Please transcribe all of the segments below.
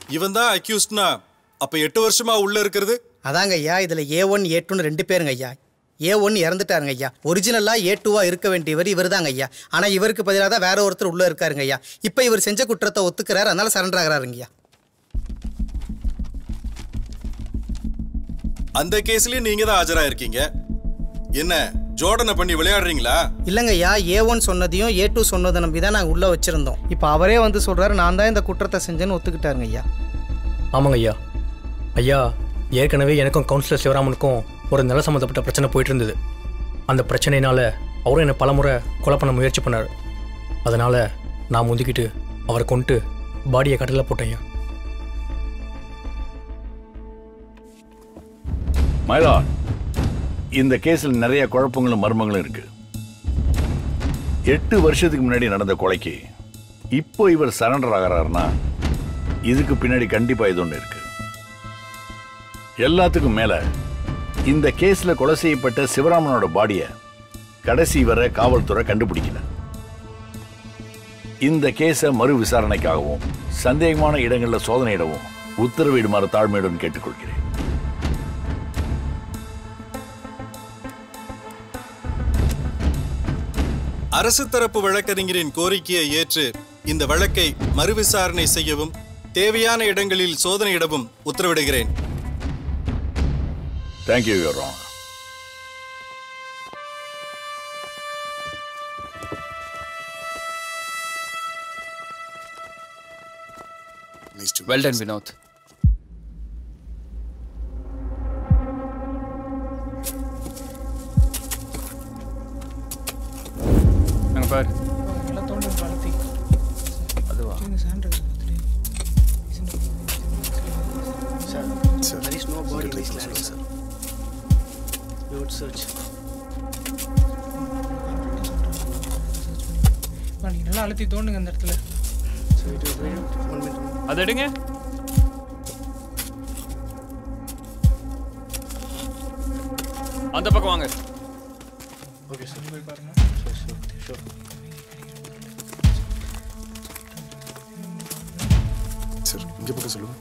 இவன் தான் அக்யூஸ்ட்னா அப்ப எட்டு வருஷமா உள்ள இருக்கிறது அதாங்க ஐயா இதில் ஏ ஒன் ஏ டூன்னு ரெண்டு பேருங்க ஐயா ஏ ஒன் இறந்துட்டாருங்க ஐயா ஒரிஜினலாக ஏ டூவாக இருக்க வேண்டியவர் இவர் தாங்க ஐயா ஆனால் இவருக்கு பதிலாக தான் வேற ஒருத்தர் உள்ளே இருக்காருங்க ஐயா இப்போ இவர் செஞ்ச குற்றத்தை ஒத்துக்கிறாரு அதனால சரண்டர் ஆகிறாருங்க ஐயா அந்த கேஸ்லயும் நீங்க தான் ஆஜராயிருக்கீங்க என்ன ஜோடனை பண்ணி விளையாடுறீங்களா இல்லைங்க ஐயா ஏ ஒன் சொன்னதையும் ஏ டூ சொன்னதை நம்பி தான் நாங்கள் உள்ளே வச்சுருந்தோம் இப்போ அவரே வந்து சொல்கிறாரு நான் தான் இந்த குற்றத்தை செஞ்சேன்னு ஒத்துக்கிட்டாருங்க ஐயா ஆமாங்க ஐயா ஐயா ஏற்கனவே எனக்கும் கவுன்சிலர் சிவராமனுக்கும் ஒரு நில சம்மந்தப்பட்ட பிரச்சனை போயிட்டு இருந்தது அந்த பிரச்சனையினால அவரும் என்னை பலமுறை கொலை பண்ண முயற்சி பண்ணார் அதனால நான் முந்திக்கிட்டு அவரை கொண்டு பாடியை கடலில் போட்டேன் ஐயா மயிலா இந்த கேஸில் நிறைய குழப்பங்களும் மர்மங்களும் இருக்கு எட்டு வருஷத்துக்கு முன்னாடி நடந்த கொலைக்கு இப்போ இவர் சரண்டர் ஆகிறாருன்னா இதுக்கு பின்னாடி கண்டிப்பா இது ஒன்று இருக்கு எல்லாத்துக்கும் மேல இந்த கேஸ்ல கொலை செய்யப்பட்ட சிவராமனோட பாடியை கடைசி வரை காவல்துறை கண்டுபிடிக்கல இந்த கேஸை மறு விசாரணைக்காகவும் சந்தேகமான இடங்கள்ல சோதனையிடவும் உத்தரவிடுமாறு தாழ்மையுடன் கேட்டுக்கொள்கிறேன் அரசு தரப்பு வழக்கறிஞரின் கோரிக்கையை ஏற்று இந்த வழக்கை மறுவிசாரணை செய்யவும் தேவையான இடங்களில் சோதனையிடவும் உத்தரவிடுகிறேன் thank you your honour well done Vinod அங்க பாரு அதுவா நீங்க நல்லா அழுத்தி தோண்டுங்க அந்த இடத்துல அது எடுங்க அந்த பக்கம் வாங்க சார் இங்கே பக்கம் சொல்லுங்க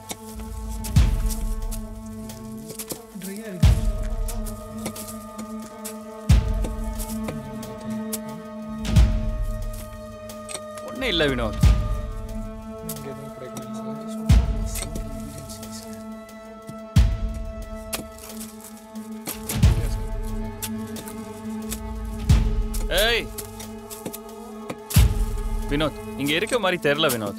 ஒன்றும் இல்லை வினோத் ஏய் வினோத் இங்க இருக்க மாதிரி தெரியல வினோத்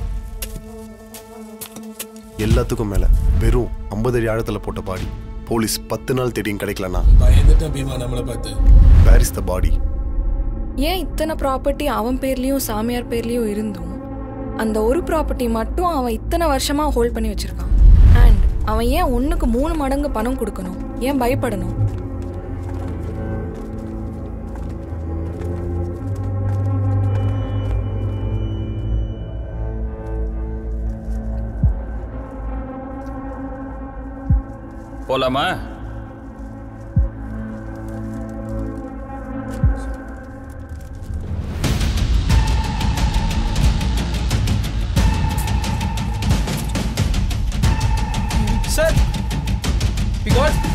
எல்லாத்துக்கும் மேல வெறும் ஐம்பது அடி ஆழத்துல போட்ட பாடி போலீஸ் பத்து நாள் தேடியும் கிடைக்கலனா பயந்துட்டேன் பீமா நம்மளை பார்த்து வேர் இஸ் த பாடி ஏன் இத்தனை ப்ராப்பர்ட்டி அவன் பேர்லயும் சாமியார் பேர்லயும் இருந்தும் அந்த ஒரு ப்ராப்பர்ட்டி மட்டும் அவன் இத்தனை வருஷமா ஹோல்ட் பண்ணி வச்சிருக்கான் அண்ட் அவன் ஏன் ஒண்ணுக்கு மூணு மடங்கு பணம் கொடுக்கணும் ஏன் பயப்படணும் போலாமா சார் we got